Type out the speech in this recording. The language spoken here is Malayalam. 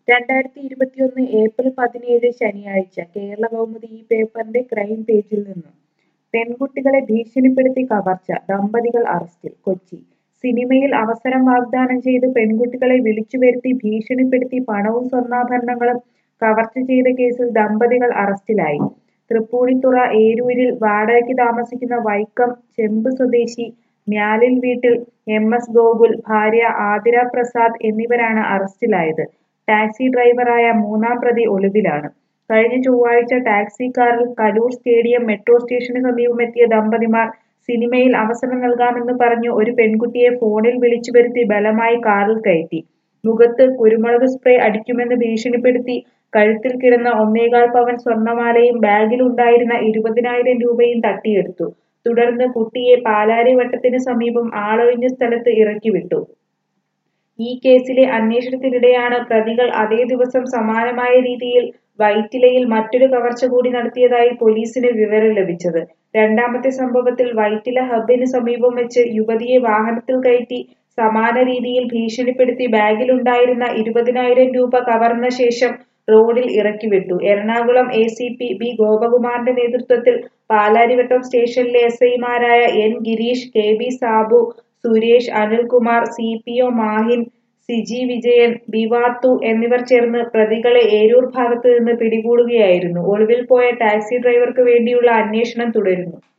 രണ്ടായിരത്തി ഇരുപത്തിയൊന്ന് ഏപ്രിൽ പതിനേഴ് ശനിയാഴ്ച കേരള കൗമുദി ഈ പേപ്പറിന്റെ ക്രൈം പേജിൽ നിന്നും പെൺകുട്ടികളെ ഭീഷണിപ്പെടുത്തി കവർച്ച ദമ്പതികൾ അറസ്റ്റിൽ കൊച്ചി സിനിമയിൽ അവസരം വാഗ്ദാനം ചെയ്ത് പെൺകുട്ടികളെ വിളിച്ചുവരുത്തി ഭീഷണിപ്പെടുത്തി പണവും സ്വർണ്ണാഭരണങ്ങളും കവർച്ച ചെയ്ത കേസിൽ ദമ്പതികൾ അറസ്റ്റിലായി തൃപ്പൂണിത്തുറ ഏരൂരിൽ വാടകയ്ക്ക് താമസിക്കുന്ന വൈക്കം ചെമ്പ് സ്വദേശി മ്യാലിൽ വീട്ടിൽ എം എസ് ഗോകുൽ ഭാര്യ ആതിര പ്രസാദ് എന്നിവരാണ് അറസ്റ്റിലായത് ടാക്സി ഡ്രൈവറായ മൂന്നാം പ്രതി ഒളിവിലാണ് കഴിഞ്ഞ ചൊവ്വാഴ്ച ടാക്സി കാറിൽ കലൂർ സ്റ്റേഡിയം മെട്രോ സ്റ്റേഷന് സമീപമെത്തിയ ദമ്പതിമാർ സിനിമയിൽ അവസരം നൽകാമെന്ന് പറഞ്ഞു ഒരു പെൺകുട്ടിയെ ഫോണിൽ വിളിച്ചു വരുത്തി ബലമായി കാറിൽ കയറ്റി മുഖത്ത് കുരുമുളക് സ്പ്രേ അടിക്കുമെന്ന് ഭീഷണിപ്പെടുത്തി കഴുത്തിൽ കിടന്ന ഒന്നേകാൽ പവൻ സ്വർണമാലയും ബാഗിലുണ്ടായിരുന്ന ഇരുപതിനായിരം രൂപയും തട്ടിയെടുത്തു തുടർന്ന് കുട്ടിയെ പാലാരിവട്ടത്തിന് സമീപം ആളൊഴിഞ്ഞ സ്ഥലത്ത് ഇറക്കി വിട്ടു ഈ കേസിലെ അന്വേഷണത്തിനിടെയാണ് പ്രതികൾ അതേ ദിവസം സമാനമായ രീതിയിൽ വൈറ്റിലയിൽ മറ്റൊരു കവർച്ച കൂടി നടത്തിയതായി പോലീസിന് വിവരം ലഭിച്ചത് രണ്ടാമത്തെ സംഭവത്തിൽ വൈറ്റില ഹബിന് സമീപം വെച്ച് യുവതിയെ വാഹനത്തിൽ കയറ്റി സമാന രീതിയിൽ ഭീഷണിപ്പെടുത്തി ബാഗിലുണ്ടായിരുന്ന ഇരുപതിനായിരം രൂപ കവർന്ന ശേഷം റോഡിൽ ഇറക്കി വിട്ടു Ernakulam A C P B ഗോപകുമാറിന്റെ നേതൃത്വത്തിൽ പാലാരിവട്ടം സ്റ്റേഷനിലെ എസ് ഐമാരായ N Girish K B Sabu Suresh Anilkumar C P O Mahin Siji Vijayan ബിവാത്തു എന്നിവർ ചേർന്ന് പ്രതികളെ ഏരൂർ ഭാഗത്ത് നിന്ന് പിടികൂടുകയായിരുന്നു ഒളിവിൽ പോയ ടാക്സി ഡ്രൈവർക്ക് വേണ്ടിയുള്ള അന്വേഷണം തുടരുന്നു